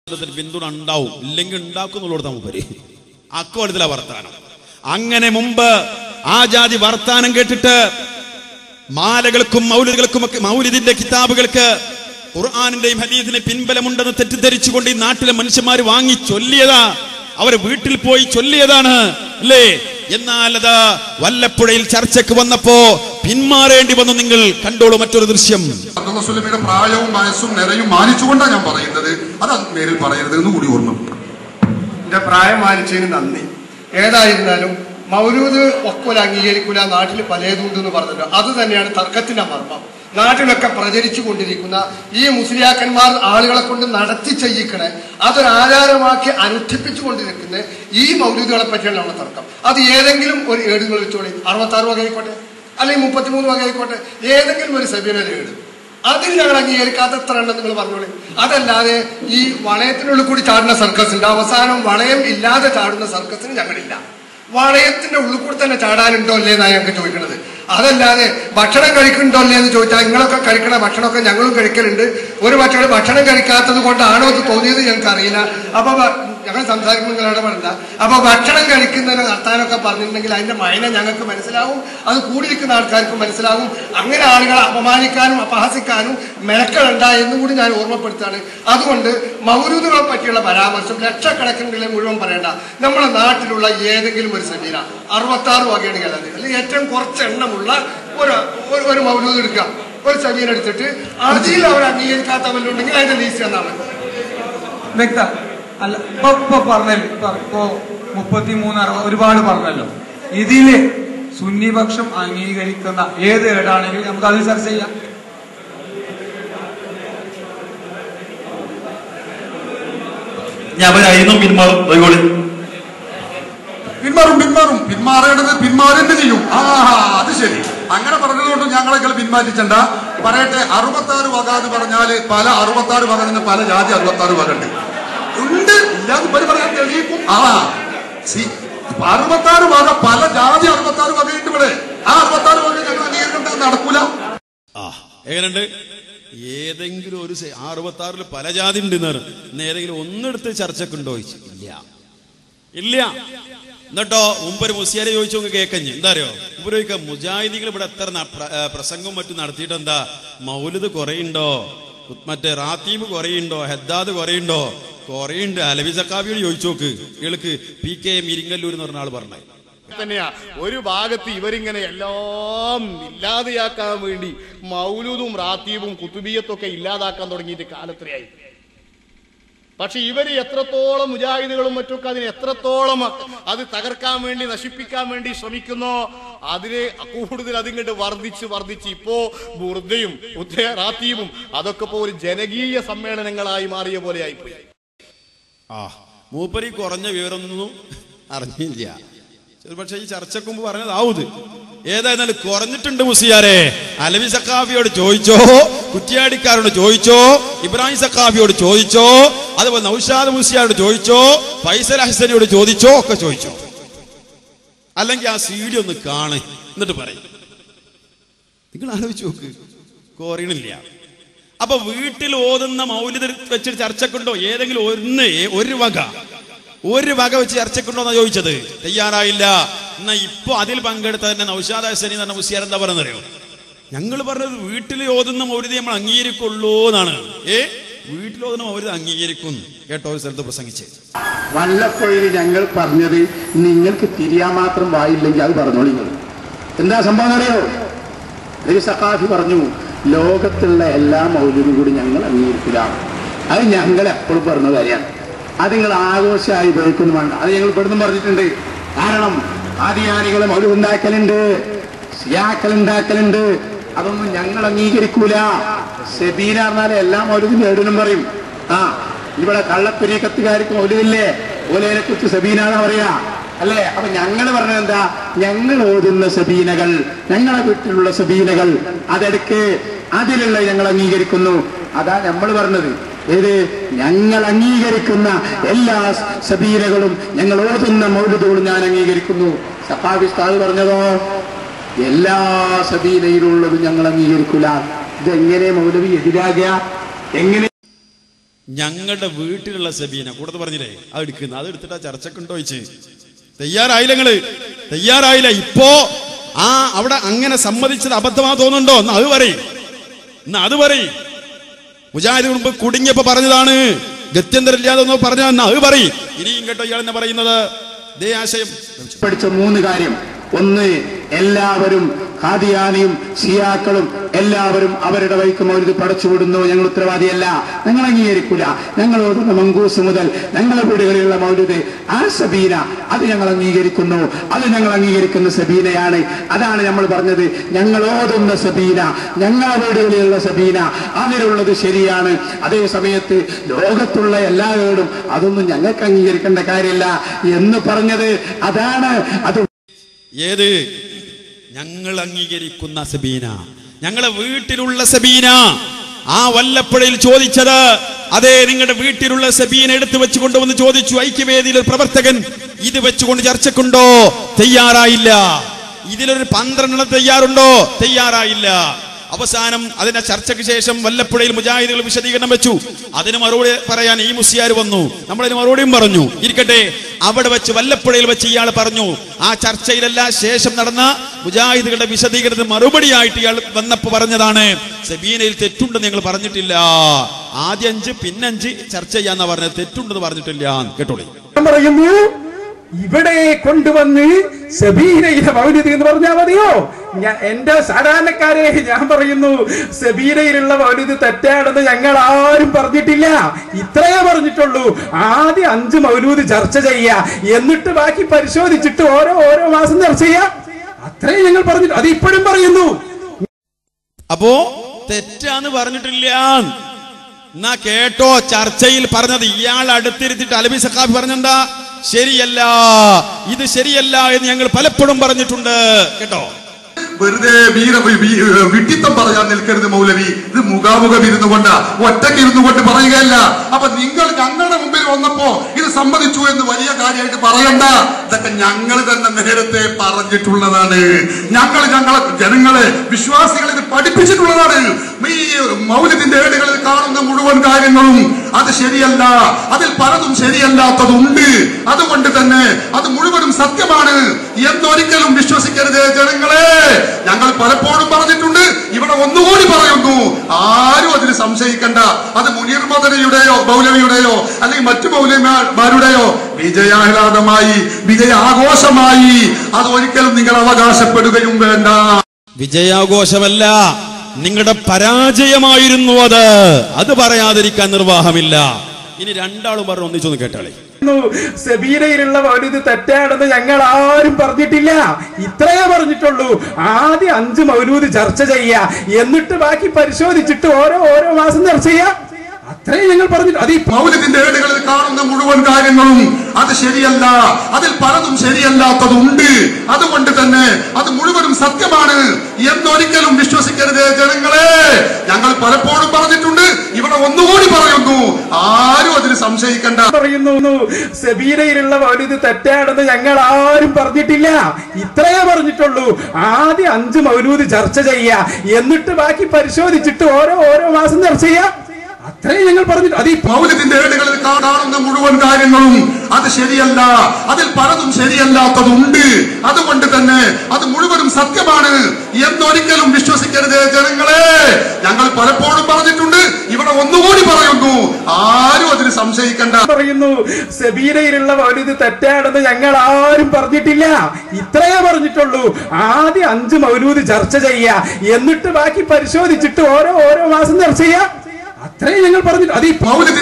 ത്തിന് പിന്തുണ ഉണ്ടാവും ഇല്ലെങ്കിൽ ഉണ്ടാക്കും എന്നുള്ളത് മൂപ്പര് അക്കോലത്തിലെ വർത്താനം അങ്ങനെ മുമ്പ് ആ ജാതി വർത്താനം കേട്ടിട്ട് മാലകൾക്കും മൗലികൾക്കും ഒക്കെ മൗലിദിന്റെ കിതാബുകൾക്ക് ഖുർആാനിന്റെയും ഹദീസിനെ പിൻബലമുണ്ടെന്ന് തെറ്റിദ്ധരിച്ചുകൊണ്ട് ഈ നാട്ടിലെ മനുഷ്യന്മാർ വാങ്ങി ചൊല്ലിയതാ അവർ വീട്ടിൽ പോയി ചൊല്ലിയതാണ് അല്ലേ എന്നാൽ അത് വല്ലപ്പുഴയിൽ ചർച്ചയ്ക്ക് വന്നപ്പോ പിന്മാറേണ്ടി വന്നു നിങ്ങൾ കണ്ടോളൂ മറ്റൊരു ദൃശ്യം അബ്ദുള്ള സുലമിയുടെ പ്രായവും വയസ്സും നിലയും മാനിച്ചുകൊണ്ടാണ് ഞാൻ പറയുന്നത് അത് നേരിൽ പറയരുത് എന്ന് കൂടി ഓർമ്മ എന്റെ പ്രായം മാനിച്ചതിന് നന്ദി ഏതായിരുന്നാലും മൗലൂദ് ഒക്കോല അംഗീകരിക്കൂല നാട്ടിൽ പലതുണ്ട് എന്ന് പറഞ്ഞല്ലോ അത് തന്നെയാണ് തർക്കത്തിന്റെ മർമ്മം നാട്ടിലൊക്കെ പ്രചരിച്ചു കൊണ്ടിരിക്കുന്ന ഈ മുസ്ലിയാക്കന്മാർ ആളുകളെ കൊണ്ട് നടത്തി ചെയ്യിക്കണേ അതൊരു ആചാരമാക്കി അനുഷ്ഠിപ്പിച്ചു കൊണ്ടിരിക്കുന്ന ഈ മൗലൂദുകളെ പറ്റിയാണ് നമ്മുടെ തർക്കം അത് ഏതെങ്കിലും ഒരു ഏട് നിങ്ങൾ വെച്ചോളി അറുപത്താറ് വക ആയിക്കോട്ടെ അല്ലെങ്കിൽ മുപ്പത്തിമൂന്ന് വക ആയിക്കോട്ടെ ഏതെങ്കിലും ഒരു സബീന ഏട് അതിൽ ഞങ്ങൾ അംഗീകരിക്കാത്ത എത്ര എണ്ണം നിങ്ങൾ പറഞ്ഞോളി അതല്ലാതെ ഈ വളയത്തിനുള്ളിൽ കൂടി ചാടുന്ന സർക്കസ് ഉണ്ട് അവസാനം വളയം ഇല്ലാതെ ചാടുന്ന സർക്കസിന് ഞങ്ങളില്ല വളയത്തിന്റെ ഉള്ളിൽ കൂടി തന്നെ ചാടാനുണ്ടോ അല്ലേ എന്നാണ് ഞങ്ങൾക്ക് ചോദിക്കുന്നത് അതല്ലാതെ ഭക്ഷണം കഴിക്കുന്നുണ്ടോ അല്ലേ എന്ന് ചോദിച്ചാൽ നിങ്ങളൊക്കെ കഴിക്കണ ഭക്ഷണമൊക്കെ ഞങ്ങളും കഴിക്കലുണ്ട് ഒരു പക്ഷേ ഭക്ഷണം കഴിക്കാത്തത് കൊണ്ടാണോ എന്ന് തോന്നിയത് ഞങ്ങൾക്ക് അറിയില്ല അപ്പൊ ഭ- ഞങ്ങൾ സംസാരിക്കുമ്പോൾ നിങ്ങൾ ഇടപെടണ്ട അപ്പൊ ഭക്ഷണം കഴിക്കുന്നതിന് നടത്താനൊക്കെ പറഞ്ഞിട്ടുണ്ടെങ്കിൽ അതിന്റെ മൈന ഞങ്ങൾക്ക് മനസ്സിലാവും അത് കൂടിയിരിക്കുന്ന ആൾക്കാർക്ക് മനസ്സിലാവും അങ്ങനെ ആളുകളെ അപമാനിക്കാനും അപഹസിക്കാനും മെനക്കളുണ്ട എന്നും കൂടി ഞാൻ ഓർമ്മപ്പെടുത്താണ് അതുകൊണ്ട് മൗരൂദുകളെ പറ്റിയുള്ള പരാമർശം ലക്ഷക്കണക്കിനുള്ള മുഴുവൻ പറയണ്ട നമ്മുടെ നാട്ടിലുള്ള ഏതെങ്കിലും ഒരു സമീര അറുപത്താറ് വകയാണെങ്കിൽ അത് അല്ലെങ്കിൽ ഏറ്റവും കുറച്ച് എണ്ണമുള്ള ഒരു ഒരു- ഒരു മൗലൂദ് എടുക്കുക ഒരു സമീര എടുത്തിട്ട് അതിൽ അവർ അംഗീകരിക്കാത്ത വല്ലുണ്ടെങ്കിൽ അതിന്റെ ലീസ്റ്റ് എന്നാണ് വ്യക്ത അല്ല ഇപ്പൊ ഇപ്പൊ പറഞ്ഞല്ലോ ഇപ്പൊ ഇപ്പൊ മുപ്പത്തി മൂന്ന് അറുപത് ഒരുപാട് പറഞ്ഞല്ലോ ഇതില് സുന്നിപക്ഷം അംഗീകരിക്കുന്ന ഏത് ഏടാണെങ്കിലും നമുക്ക് അത് ചർച്ച ചെയ്യാം ഞാൻ അവരായിരുന്നു പിന്മാറും അതുകൊണ്ട് പിന്മാറും പിന്മാറും പിന്മാറേണ്ടത് പിന്മാറേണ്ടി ചെയ്യും ആ അത് ശരി അങ്ങനെ പറഞ്ഞതുകൊണ്ട് ഞങ്ങളെങ്കിൽ പിന്മാറ്റിച്ചണ്ട പറയട്ടെ അറുപത്താറ് വക എന്ന് പറഞ്ഞാല് പല അറുപത്താറ് വക നിന്ന് പല ജാതി അറുപത്താറ് വക ഉണ്ട് ഉണ്ട് ഇല്ലാന്ന് പരി പറയാൻ തെളിയിക്കും ആ സി അറുപത്താറ് വക പല ജാതി അറുപത്താറ് വകയുണ്ട് ഇവിടെ ആ അറുപത്താറ് വക ഞങ്ങൾ അംഗീകരിക്കേണ്ട നടക്കൂല ആ എങ്ങനെയുണ്ട് ഏതെങ്കിലും ഒരു സെ- ആ അറുപത്താറിൽ പല ജാതി ഉണ്ട് ഇന്ന് ഏതെങ്കിലും ഒന്നെടുത്ത് ചർച്ചക്കുണ്ടോ ചോദിച്ചു ഇല്ല ഇല്ല എന്നിട്ടോ മുമ്പൊരു മുസ്ലിയാരെ ചോദിച്ചു നോക്ക് കേക്കഞ്ഞ് എന്താ അറിയോ മുമ്പ് ചോദിക്കാം മുജാഹിദികൾ ഇവിടെ എത്ര ന- പ്ര- ഏ, പ്രസംഗവും മറ്റും നടത്തിയിട്ട് എന്താ മൗലിദ് കുറയുണ്ടോ മറ്റേ റാത്തീബ് കുറയുണ്ടോ ഹെദ്ദാദ് കുറയുണ്ടോ കുറയുണ്ട് അലവി സക്കാബിയോട് ചോദിച്ചു നോക്ക് ഇയാൾക്ക് പി കെ എം ഇരിങ്ങല്ലൂർ എന്ന് പറഞ്ഞ ആൾ പറഞ്ഞേ തന്നെയാ ഒരു ഭാഗത്ത് ഇവരിങ്ങനെ എല്ലാം ഇല്ലാതെയാക്കാൻ വേണ്ടി മൗലൂദും റാത്തീബും കുത്തുബിയത്തും ഒക്കെ ഇല്ലാതാക്കാൻ തുടങ്ങിയിട്ട് കാലത്രയായി പക്ഷെ ഇവര് എത്രത്തോളം മുജാഹിദുകളും മറ്റൊക്കെ അതിന് എത്രത്തോളം അത് തകർക്കാൻ വേണ്ടി നശിപ്പിക്കാൻ വേണ്ടി ശ്രമിക്കുന്നോ അതിന് കൂടുതൽ അതിങ്ങോട്ട് വർദ്ധിച്ച് വർദ്ധിച്ച് ഇപ്പോ ബുർദയും ഉത്തയ റാത്തീബും അതൊക്കെ ഇപ്പോ ഒരു ജനകീയ സമ്മേളനങ്ങളായി മാറിയ പോലെ ആയിപ്പോയി ആ മൂപ്പരി കുറഞ്ഞ വിവരമൊന്നും അറിഞ്ഞില്ല പക്ഷെ ഈ ചർച്ചക്ക് മുമ്പ് പറഞ്ഞതാവൂത് ഏതായിരുന്നാലും കുറഞ്ഞിട്ടുണ്ട് മുസിയാരെ അലവി സക്കാഫിയോട് ചോദിച്ചോ കുറ്റിയാടിക്കാരോട് ചോദിച്ചോ ഇബ്രാഹിം സക്കാഫിയോട് ചോദിച്ചോ അതുപോലെ നൌഷാദ് മുസിയാരോട് ചോദിച്ചോ ഫൈസൽ ഹസനിയോട് ചോദിച്ചോ ഒക്കെ ചോദിച്ചോ അല്ലെങ്കിൽ ആ സീഡി ഒന്ന് കാണ് എന്നിട്ട് പറയും നിങ്ങൾ ആലോചിച്ച് നോക്ക് കോറിയണില്ല അപ്പൊ വീട്ടിൽ ഓതുന്ന മൗലിത വെച്ചിട്ട് ചർച്ചക്കുണ്ടോ ഏതെങ്കിലും ഒന്ന് ഒരു വക ഒരു വക വെച്ച് ചർച്ചക്കുണ്ടോ എന്നാ ചോദിച്ചത് തയ്യാറായില്ല എന്നാ ഇപ്പൊ അതിൽ പങ്കെടുത്ത തന്നെ നൌഷാദ് ഹസനി എന്ന് പറഞ്ഞ മുസിയാർ എന്താ പറയുന്നറിയോ ഞങ്ങൾ പറഞ്ഞത് വീട്ടിൽ ഓതുന്ന മൗലിത നമ്മൾ അംഗീകരിക്കുള്ളൂ എന്നാണ് ഏ വീട്ടിൽ ഓതുന്ന മൗലിത അംഗീകരിക്കും കേട്ടോ ഒരു സ്ഥലത്ത് പ്രസംഗിച്ച് വല്ലപ്പോഴും ഞങ്ങൾ പറഞ്ഞത് നിങ്ങൾക്ക് തിരിയാൻ മാത്രം വായില്ലെങ്കിൽ അത് പറഞ്ഞോളൂ നിങ്ങൾ എന്താ സംഭവം അറിയോ ഒരു സഖാഫി പറഞ്ഞു ലോകത്തുള്ള എല്ലാ മൗലിനും കൂടി ഞങ്ങൾ അംഗീകരിക്കില്ല അത് ഞങ്ങൾ എപ്പോഴും പറഞ്ഞ കാര്യമാണ് അത് നിങ്ങൾ ആഘോഷമായി ഉപയോഗിക്കുന്നു വേണ്ട അത് ഞങ്ങൾ ഇവിടുന്ന് പറഞ്ഞിട്ടുണ്ട് കാരണം ആദിയാനികളെ മൗലം ഉണ്ടാക്കലുണ്ട് സിയാക്കൽ ഉണ്ടാക്കലുണ്ട് അതൊന്നും ഞങ്ങൾ അംഗീകരിക്കൂല സെബീന പറഞ്ഞാൽ എല്ലാ മൗലവും നേടണം പറയും ആ ഇവിടെ കള്ളപ്പെരീക്കത്തുകാർക്ക് മൗലവില്ലേ ഓലേനെ കുറിച്ച് സബീനാന്ന് പറയാ അല്ലേ അപ്പൊ ഞങ്ങൾ പറഞ്ഞത് എന്താ ഞങ്ങൾ ഓതുന്ന സബീനകൾ ഞങ്ങളെ വീട്ടിലുള്ള സബീനകൾ അതെടുക്ക് അതിലുള്ള ഞങ്ങൾ അംഗീകരിക്കുന്നു അതാ നമ്മൾ പറഞ്ഞത് ഏത് ഞങ്ങൾ അംഗീകരിക്കുന്ന എല്ലാ സബീനകളും ഞങ്ങൾ ഓതുന്ന മൗലിദുകളും ഞാൻ അംഗീകരിക്കുന്നു സഫാബിസ്താദ് പറഞ്ഞതോ എല്ലാ സബീനയിലുള്ളതും ഞങ്ങൾ അംഗീകരിക്കൂല ഇതെങ്ങനെ മൗലവി എതിരാകുക എങ്ങനെ ഞങ്ങളുടെ വീട്ടിലുള്ള സബീന കൂടുതൽ പറഞ്ഞില്ലേ അത് എടുക്കുന്ന അത് എടുത്തിട്ട് ആ ചർച്ചക്കുണ്ടോ ചോദിച്ച് തയ്യാറായില്ല നിങ്ങള് തയ്യാറായില്ല ഇപ്പോ ആ അവിടെ അങ്ങനെ സമ്മതിച്ചത് അബദ്ധമാ തോന്നുന്നുണ്ടോ എന്നാ അത് പറയും എന്നാ അത് പറയും മുജാഹിദ് മുമ്പ് കുടുങ്ങിയപ്പോ പറഞ്ഞതാണ് ഗത്യന്തരമില്ലാതെ ഒന്ന് പറഞ്ഞ എന്നാ അത് പറയും ഇനിയും കേട്ടോ ഇയാൾ എന്നെ പറയുന്നത് ഇതേ ആശയം പഠിച്ച മൂന്ന് കാര്യം ഒന്ന് എല്ലാവരും ഹാദിയാനിയും ഷിയാക്കളും എല്ലാവരും അവരുടെ വൈക്ക് മൗലിത് പടച്ചുവിടുന്നു ഞങ്ങൾ ഉത്തരവാദിയല്ല ഞങ്ങൾ അംഗീകരിക്കില്ല ഞങ്ങൾ ഓതുന്ന മങ്കൂസ് മുതൽ ഞങ്ങളുടെ വീടുകളിലുള്ള മൗലിത് ആ സബീന അത് ഞങ്ങൾ അംഗീകരിക്കുന്നു അത് ഞങ്ങൾ അംഗീകരിക്കുന്ന സബീനയാണ് അതാണ് നമ്മൾ പറഞ്ഞത് ഞങ്ങൾ ഓതുന്ന സബീന ഞങ്ങളുടെ വീടുകളിലുള്ള സബീന അതിലുള്ളത് ശരിയാണ് അതേ സമയത്ത് ലോകത്തുള്ള എല്ലാവരോടും അതൊന്നും ഞങ്ങൾക്ക് അംഗീകരിക്കേണ്ട കാര്യമില്ല എന്ന് പറഞ്ഞത് അതാണ് അത് ഏത് ഞങ്ങൾ അംഗീകരിക്കുന്ന സബീന ഞങ്ങളെ വീട്ടിലുള്ള സബീന ആ വല്ലപ്പുഴയിൽ ചോദിച്ചത് അതെ നിങ്ങളുടെ വീട്ടിലുള്ള സബീന എടുത്തു വെച്ച് കൊണ്ടുവന്ന് ചോദിച്ചു ഐക്യവേദിയിൽ ഒരു പ്രവർത്തകൻ ഇത് വെച്ചുകൊണ്ട് ചർച്ചക്കുണ്ടോ തയ്യാറായില്ല ഇതിലൊരു പന്ത്രണ്ടെണ്ണം തയ്യാറുണ്ടോ തയ്യാറായില്ല അവസാനം അതിന്റെ ചർച്ചയ്ക്ക് ശേഷം വല്ലപ്പുഴയിൽ മുജാഹിദുകൾ വിശദീകരണം വെച്ചു അതിന് മറുപടി പറയാൻ ഈ മുസ്ലിയാർ വന്നു നമ്മളതിന് മറുപടിയും പറഞ്ഞു ഇരിക്കട്ടെ അവിടെ വെച്ച് വല്ലപ്പുഴയിൽ വെച്ച് ഇയാൾ പറഞ്ഞു ആ ചർച്ചയിലല്ല ശേഷം നടന്ന മുജാഹിദുകളുടെ വിശദീകരണത്തിന് മറുപടിയായിട്ട് ഇയാൾ വന്നപ്പോ പറഞ്ഞതാണ് സബീനയിൽ തെറ്റുണ്ടെന്ന് ഞങ്ങൾ പറഞ്ഞിട്ടില്ല ആദ്യം അഞ്ച് പിന്നഞ്ച് ചർച്ച ചെയ്യാന്നാ പറഞ്ഞത് തെറ്റുണ്ടെന്ന് പറഞ്ഞിട്ടില്ല കേട്ടോളി ഞാൻ പറയുന്നു ഇവിടെ കൊണ്ടുവന്ന് സബീനയിലെ മൗലിദ് എന്ന് പറഞ്ഞാൽ മതിയോ ഞാൻ എന്റെ സാധാരണക്കാരെ ഞാൻ പറയുന്നു സബീനയിലുള്ള മൗലിദ് തെറ്റാണെന്ന് ഞങ്ങൾ ആരും പറഞ്ഞിട്ടില്ല ഇത്രയേ പറഞ്ഞിട്ടുള്ളൂ ആദ്യം അഞ്ച് മൗലൂദ് ചർച്ച ചെയ്യാ എന്നിട്ട് ബാക്കി പരിശോധിച്ചിട്ട് ഓരോ ഓരോ മാസം ചർച്ച ചെയ്യാ അത്രേ ഞങ്ങൾ പറഞ്ഞിട്ട് അത് ഇപ്പോഴും പറയുന്നു അപ്പോ തെറ്റാന്ന് പറഞ്ഞിട്ടില്ല എന്നാ കേട്ടോ ചർച്ചയിൽ പറഞ്ഞത് ഇയാൾ അടുത്തിരുത്തിട്ട് അലബി സഖാഫി പറഞ്ഞെന്താ ശരിയല്ല ഇത് ശരിയല്ല എന്ന് ഞങ്ങൾ പലപ്പോഴും പറഞ്ഞിട്ടുണ്ട് കേട്ടോ വെറുതെ വീര വി- വിഡ്ഢിത്തം പറയാൻ നിൽക്കരുത് മൗലവി ഇത് മുഖാമുഖം ഇരുന്നു കൊണ്ട് ഒറ്റയ്ക്ക് ഇരുന്നു കൊണ്ട് പറയുകയല്ല അപ്പൊ നിങ്ങൾ ഞങ്ങളുടെ മുമ്പിൽ വന്നപ്പോ ഇത് സമ്മതിച്ചു എന്ന് വലിയ കാര്യമായിട്ട് പറയണ്ട ഇതൊക്കെ ഞങ്ങൾ തന്നെ നേരത്തെ പറഞ്ഞിട്ടുള്ളതാണ് ഞങ്ങൾ ഞങ്ങളെ ജനങ്ങളെ വിശ്വാസികളെ ഇത് പഠിപ്പിച്ചിട്ടുള്ളതാണ് ഈ മൗലിന്റെ ഏടുകളിൽ കാണുന്ന മുഴുവൻ കാര്യങ്ങളും അത് ശരിയല്ല അതിൽ പലതും ശരിയല്ലാത്തതുണ്ട് അതുകൊണ്ട് തന്നെ അത് മുഴുവനും സത്യമാണ് എന്നൊരിക്കലും വിശ്വസിക്കരുത് ജനങ്ങളെ ഞങ്ങൾ പലപ്പോഴും പറഞ്ഞിട്ടുണ്ട് ഇവിടെ ഒന്നുകൂടി പറയുന്നു ആരും അതിന് സംശയിക്കണ്ട അത് മുനീർ മദനയുടെയോ മൗലവിയുടെയോ അല്ലെങ്കിൽ മറ്റു മൗലവിമാരുടെയോ വിജയാഹ്ലാദമായി വിജയാഘോഷമായി അത് ഒരിക്കലും നിങ്ങൾ അവകാശപ്പെടുകയും വേണ്ട വിജയാഘോഷമല്ല നിങ്ങളുടെ പരാജയമായിരുന്നു അത് അത് പറയാതിരിക്കാൻ നിർവാഹമില്ല ഇനി രണ്ടാളും പറഞ്ഞു ഒന്നിച്ചൊന്ന് കേട്ടാളേ സബീനയിലുള്ള മൗലിദ് തെറ്റാണെന്ന് ഞങ്ങൾ ആരും പറഞ്ഞിട്ടില്ല ഇത്രയേ പറഞ്ഞിട്ടുള്ളൂ ആദ്യം അഞ്ച് മൗലൂദ് ചർച്ച ചെയ്യാ എന്നിട്ട് ബാക്കി പരിശോധിച്ചിട്ട് ഓരോ ഓരോ മാസം ചർച്ച ചെയ്യാ അത്രേ ഞങ്ങൾ പറഞ്ഞിട്ട് അത് ഈ മൗലിന്റെ ഏടുകളിൽ കാണുന്ന മുഴുവൻ കാര്യങ്ങളും അത് ശരിയല്ല അതിൽ പലതും ശരിയല്ലാത്തതുണ്ട് അതുകൊണ്ട് തന്നെ അത് മുഴുവനും സത്യമാണ് എന്നൊരിക്കലും വിശ്വസിക്കരുത് ജനങ്ങളെ ഞങ്ങൾ പലപ്പോഴും പറഞ്ഞിട്ടുണ്ട് ഇവിടെ ഒന്നുകൂടി പറയുന്നു ആരും അതിന് സംശയിക്കണ്ട പറയുന്നു സബീനയിലുള്ള മൗലിദ് തെറ്റാണെന്ന് ഞങ്ങൾ ആരും പറഞ്ഞിട്ടില്ല ഇത്രയേ പറഞ്ഞിട്ടുള്ളൂ ആദ്യം അഞ്ച് മൗലൂദ് ചർച്ച ചെയ്യാ എന്നിട്ട് ബാക്കി പരിശോധിച്ചിട്ട് ഓരോ ഓരോ മാസം ചർച്ച ചെയ്യാ അത്രേ ഞങ്ങൾ പറഞ്ഞിട്ട് അത് ഈ മൗലിന്റെ ഏടുകളിൽ കാണുന്ന മുഴുവൻ കാര്യങ്ങളും അത് ശരിയല്ല അതിൽ പലതും ശരിയല്ലാത്തതുണ്ട് അതുകൊണ്ട് തന്നെ അത് മുഴുവനും സത്യമാണ് എന്നൊരിക്കലും വിശ്വസിക്കരുത് ജനങ്ങളെ ഞങ്ങൾ പലപ്പോഴും പറഞ്ഞിട്ടുണ്ട് ഇവിടെ ഒന്നുകൂടി പറയുന്നു ആരും അതിന് സംശയിക്കണ്ട പറയുന്നു സബീനയിലുള്ള മൗലിദ് തെറ്റാണെന്ന് ഞങ്ങൾ ആരും പറഞ്ഞിട്ടില്ല ഇത്രയേ പറഞ്ഞിട്ടുള്ളൂ ആദ്യം അഞ്ച് മൗലൂദ് ചർച്ച ചെയ്യാ എന്നിട്ട് ബാക്കി പരിശോധിച്ചിട്ട് ഓരോ ഓരോ മാസം ചർച്ച ചെയ്യാ അത്രേ ഞങ്ങൾ പറഞ്ഞിട്ട് അത് ഈ മൗലിന്റെ